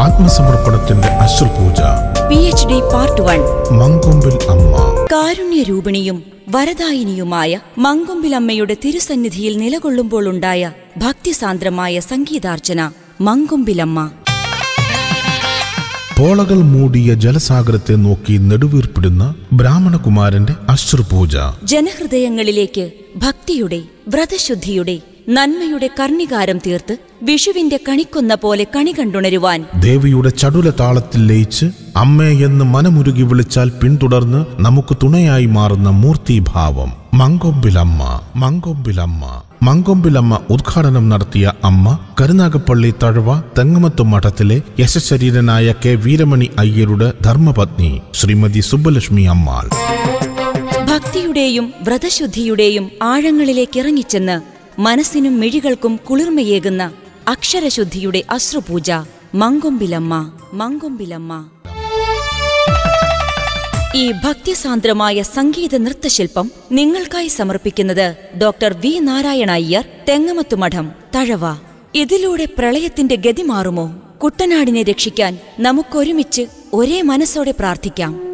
ആത്മസമർപ്പണത്തിന്റെ അശ്രുപൂജ P H D part one മങ്കൊമ്പിൽ അമ്മ കാരുണ്യരൂപിണിയും വരദായിനിയുമായ മങ്കൊമ്പിലമ്മയുടെ തിരുസന്നിധിയിൽ നിലകൊള്ളുമ്പോൾ ഉണ്ടായ ഭക്തിസാന്ദ്രമായ സംഗീതാർച്ചന മങ്കൊമ്പിലമ്മ പോളകൾ മൂടിയ ജലസാഗരത്തെ നോക്കി നെടുവീർപ്പിടുന്ന ബ്രാഹ്മണകുമാരന്റെ അശ്രുപൂജ ജനഹൃദയങ്ങളിലേക്ക് ഭക്തിയുടെ വ്രതശുദ്ധിയുടെ നന്മയുടെ കർണികാരം തീർത്ത് വിഷുവിന്റെ കണിക്കൊന്ന പോലെ കണി കണ്ടുണരുവാൻ ദേവിയുടെ ചടുല താളത്തിൽ ലയിച്ച് അമ്മേ എന്ന് മനമുരുകി വിളിച്ചാൽ പിന്തുടർന്ന് നമുക്ക് തുണയായി മാറുന്ന മൂർത്തിഭാവം മങ്കൊമ്പിലമ്മ മങ്കൊമ്പിലമ്മ മങ്കൊമ്പിലമ്മ ഉദ്ഘാടനം നടത്തിയ അമ്മ കരുനാഗപ്പള്ളി തഴവ തെങ്ങമത്ത് മഠത്തിലെ യശശരീരനായ കെ വീരമണി അയ്യരുടെ ധർമ്മപത്നി ശ്രീമതി സുബ്ബലക്ഷ്മി അമ്മാൾ ഭക്തിയുടെയും വ്രതശുദ്ധിയുടെയും ആഴങ്ങളിലേക്ക് ഇറങ്ങിച്ചെന്ന് മനസ്സിനും മിഴികൾക്കും കുളിർമയേകുന്ന അക്ഷരശുദ്ധിയുടെ അശ്രുപൂജ മങ്കൊമ്പിലമ്മ മങ്കൊമ്പിലമ്മ ഈ ഭക്തിസാന്ദ്രമായ സംഗീത നൃത്തശില്പം നിങ്ങൾക്കായി സമർപ്പിക്കുന്നത് ഡോക്ടർ വി നാരായണ അയ്യർ തെങ്ങമത്തുമഠം തഴവ ഇതിലൂടെ പ്രളയത്തിന്റെ ഗതി മാറുമോ കുട്ടനാടിനെ രക്ഷിക്കാൻ നമുക്കൊരുമിച്ച് ഒരേ മനസ്സോടെ പ്രാർത്ഥിക്കാം